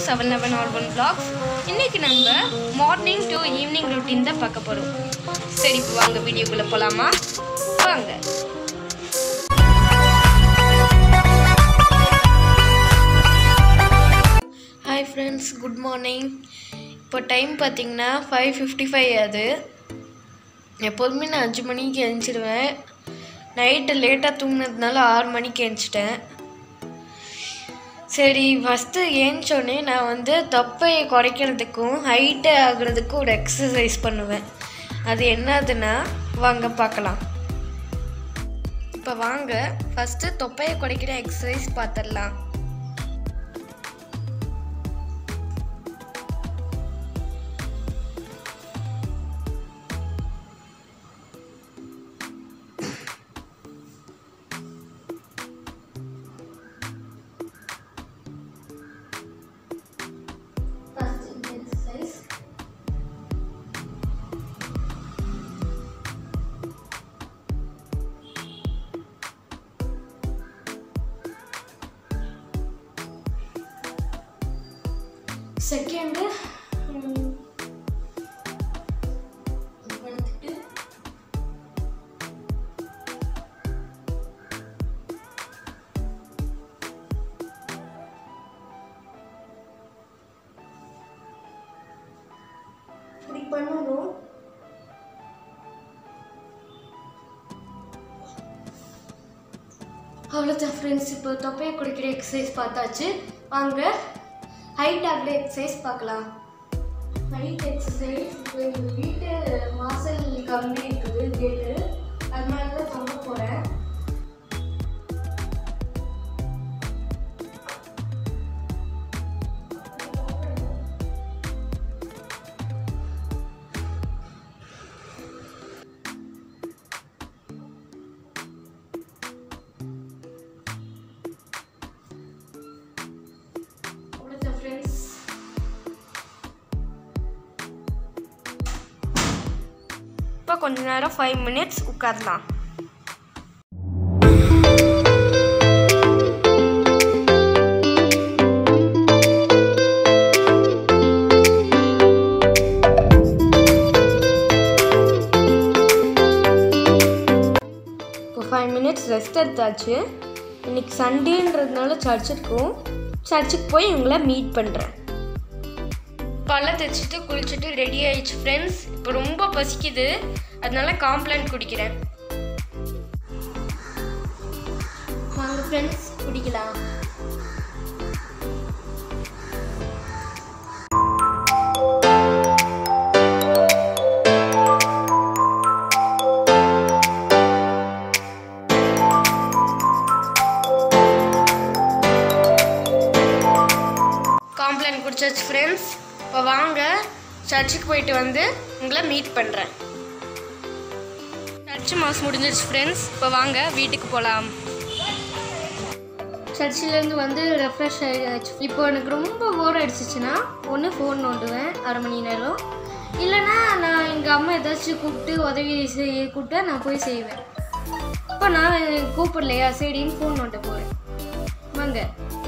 Seven eleven R one blogs இன்னைக்கு நம்ம morning to evening routine தான் பார்க்க போகிறோம் சரி இப்போ வாங்க வீடியோக்குள்ளே போகலாமா வாங்க ஹாய் ஃப்ரெண்ட்ஸ் குட் மார்னிங் இப்போ டைம் பார்த்தீங்கன்னா ஃபைவ் ஃபிஃப்டி ஃபைவ் ஆகுது எப்போதுமே நான் அஞ்சு மணிக்கு எழுந்திருவேன் நைட்டு லேட்டாக தூங்கினதுனால ஆறு மணிக்கு எழுந்திச்சிட்டேன் சரி ஃபஸ்ட்டு ஏஞ்சோடனே நான் வந்து தொப்பையை குறைக்கிறதுக்கும் ஹைட்டு ஆகுறதுக்கும் ஒரு எக்ஸசைஸ் பண்ணுவேன் அது என்னதுன்னா வாங்க பார்க்கலாம் இப்போ வாங்க ஃபஸ்ட்டு தொப்பையை குறைக்கிற எக்ஸசைஸ் பார்த்துடலாம் First exercise. செகண்டு படுத்துட்டு இப்படி பண்ணணும் அவ்வளோதான் ஃப்ரெண்ட்ஸ் இப்போ தொப்பையை குடிக்கிற எக்ஸசைஸ் பார்த்தாச்சு வாங்க ஹைட் ஆகிற எக்ஸசைஸ் பார்க்கலாம் ஹைட் எக்ஸசைஸ் இப்போ எங்கள் வீட்டு வாசல் கம்மி இருக்குது கேட்டு அதனால தான் தொங்க போகிறேன் அவ்வளோதான் ஃப்ரெண்ட்ஸ் இப்போ கொஞ்ச நேரம் ஃபைவ் மினிட்ஸ் உட்காரலாம் இப்போ ஃபைவ் மினிட்ஸ் ரெஸ்ட் எடுத்தாச்சு இன்னைக்கு சண்டேன்றதுனால சர்ச் இருக்கும் சர்ச்சுக்கு போய் உங்களை மீட் பண்ணுறேன் பல்ல தைச்சிட்டு குளிச்சுட்டு ரெடி ஆயிடுச்சு ஃப்ரெண்ட்ஸ் இப்போ ரொம்ப பசிக்குது அதனால காம்ப்ளான் குடிக்கிறேன் வாங்க ஃப்ரெண்ட்ஸ் குடிக்கலாம் காம்ப்ளான் குடிச்சாச்சு ஃப்ரெண்ட்ஸ் இப்போ வாங்க சர்ச்சுக்கு போயிட்டு வந்து உங்களை மீட் பண்ணுறேன் சர்ச்சு மாஸ் முடிஞ்சிருச்சு ஃப்ரெண்ட்ஸ் இப்போ வாங்க வீட்டுக்கு போகலாம் சர்ச்சிலேருந்து வந்து ரெஃப்ரெஷ் ஆகிடுச்சு இப்போ எனக்கு ரொம்ப போர் அடிச்சிச்சுன்னா ஒன்று ஃபோன் நோண்டுவேன் அரை மணி நேரம் இல்லைன்னா நான் எங்கள் அம்மா ஏதாச்சும் கூப்பிட்டு உதவி செய்ய கூப்பிட்டா நான் போய் செய்வேன் இப்போ நான் கூப்பிடலையா சரின்னு ஃபோன் நோண்ட போகிறேன் வாங்க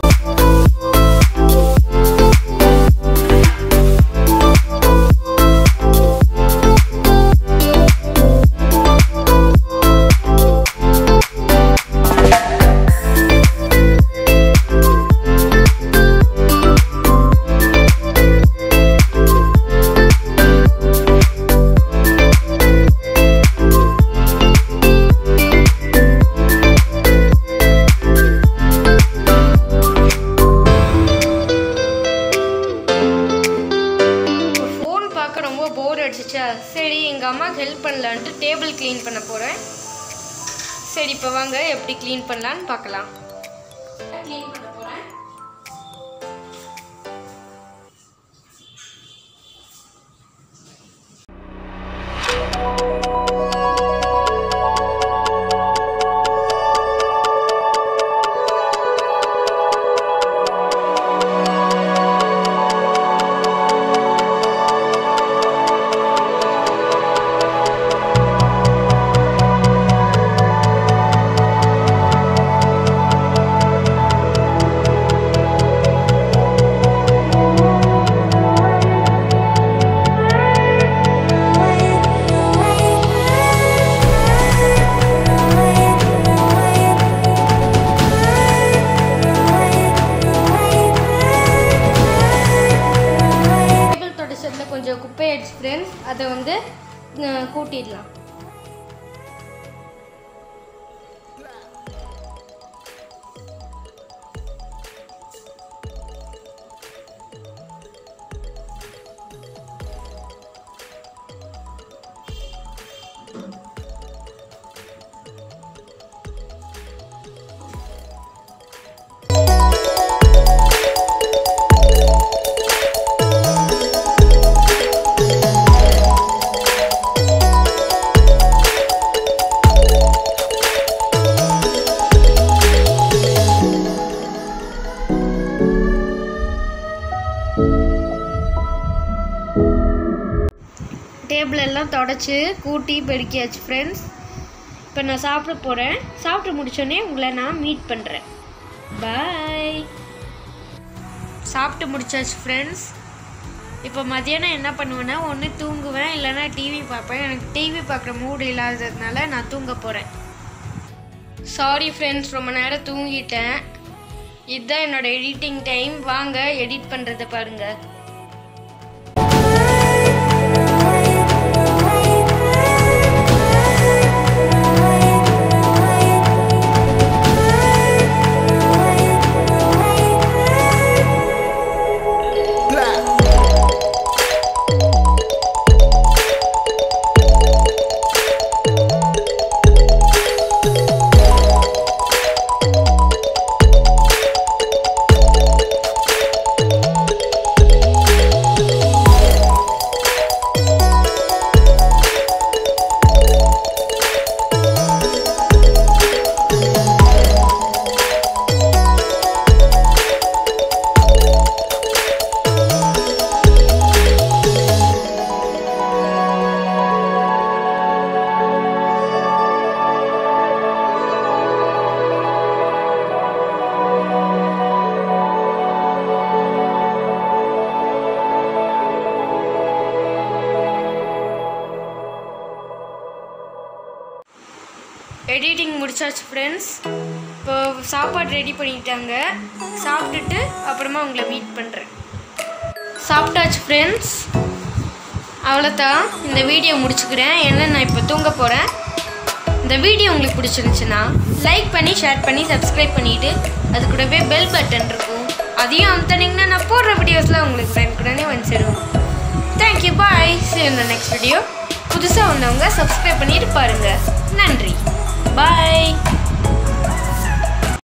ஃபோன் பார்க்க ரொம்ப போர் அடிச்சிச்சா சரி எங்கள் அம்மாவுக்கு ஹெல்ப் பண்ணலான்ட்டு டேபிள் க்ளீன் பண்ண போகிறேன் சரி இப்போ வாங்க எப்படி க்ளீன் பண்ணலான்னு பார்க்கலாம் க்ளீன் பண்ண போகிறேன் அதை வந்து அஹ், கூட்டிடலாம் டேபிள் எல்லாம் தொடச்சி கூட்டி பெருக்கியாச்சு ஃப்ரெண்ட்ஸ் இப்போ நான் சாப்பிட போகிறேன் சாப்பிட்டு முடிச்சோடனே உங்களை நான் மீட் பண்ணுறேன் பாய் சாப்பிட்டு முடிச்சாச்சு ஃப்ரெண்ட்ஸ் இப்போ மதியானம் என்ன பண்ணுவேன்னா ஒன்று தூங்குவேன் இல்லைன்னா டிவி பார்ப்பேன் எனக்கு டிவி பார்க்குற மூடு இல்லாததுனால நான் தூங்க போகிறேன் சாரி ஃப்ரெண்ட்ஸ் ரொம்ப நேரம் தூங்கிட்டேன் இதுதான் என்னோட எடிட்டிங் டைம் வாங்க எடிட் பண்ணுறதை பாருங்கள் எடிட்டிங் முடிச்சாச்சு ஃப்ரெண்ட்ஸ் இப்போ சாப்பாடு ரெடி பண்ணிட்டாங்க சாப்பிட்டுட்டு அப்புறமா உங்களை மீட் பண்ணுறேன் சாப்பிட்டாச்சு ஃப்ரெண்ட்ஸ் அவ்வளோதான் இந்த வீடியோ முடிச்சுக்கிறேன் ஏன்னா நான் இப்போ தூங்க போகிறேன் இந்த வீடியோ உங்களுக்கு பிடிச்சிருந்துச்சுன்னா லைக் பண்ணி ஷேர் பண்ணி சப்ஸ்கிரைப் பண்ணிவிட்டு அது கூடவே பெல் பட்டன் இருக்கும் அதையும் அமுத்தினீங்கன்னா நான் போடுற வீடியோஸ்லாம் உங்களுக்கு உடனே வந்து சேரும் thank you bye see you in the next video புதுசாக வந்தவங்க சப்ஸ்கிரைப் பண்ணிட்டு பாருங்கள்